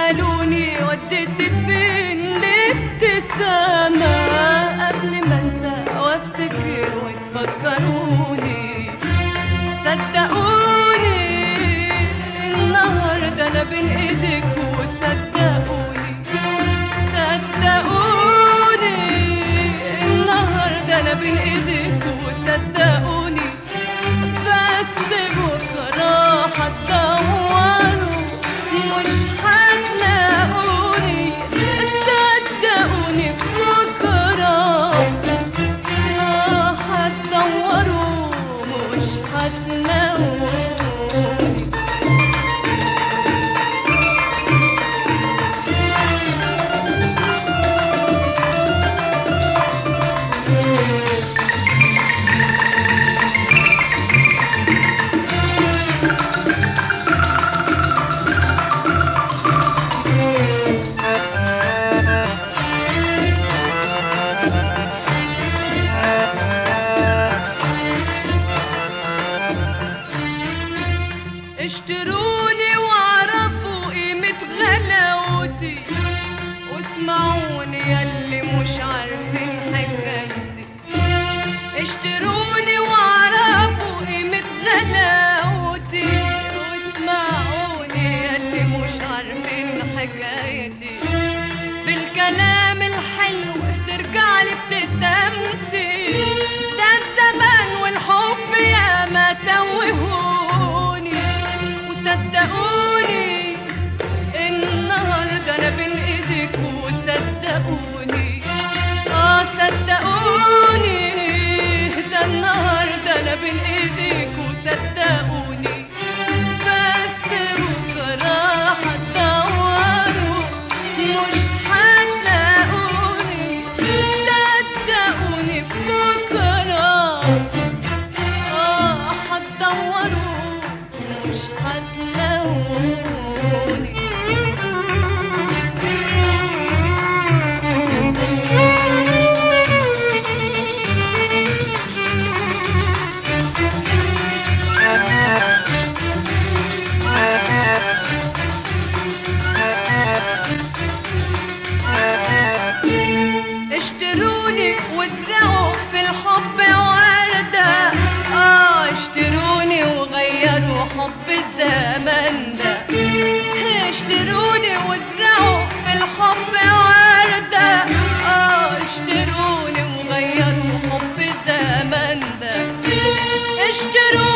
سألوني وديت فين الابتسامة قبل ما انسى وافتكر وتفكروني صدقوني النهارده انا بين ايدك وصدقوني صدقوني النهارده انا بين ايدك وصدقوني بس بكره هتدوروا مش هتلاقوني صدقوني بكره هتدوروا مش هتلاقوني اشتروني واعرفوا قيمة غلاوتي واسمعوني ياللي مش عارفين حكايتي اشتروني واعرفوا قيمة غلاوتي واسمعوني ياللي مش عارفين حكايتي بالكلام الحلو ترجع لي ابتسامتي ده الزمان والحب يا ما توهوني وصدقوني النهارده انا بين ايدك وصدقوني اه صدقوني ده النهارده انا بين ايدك وصدقوني بس بكره هتدوروا مش هتلاقوني صدقوني بكره اه هتدوروا مش هتلاقوني اشتروني وازرعوا في الحب وردة اه اشتروني وغيروا حب الزمن ده اشتروني وازرعوا في الحب وردة اه اشتروني وغيروا حب الزمن ده اشتروني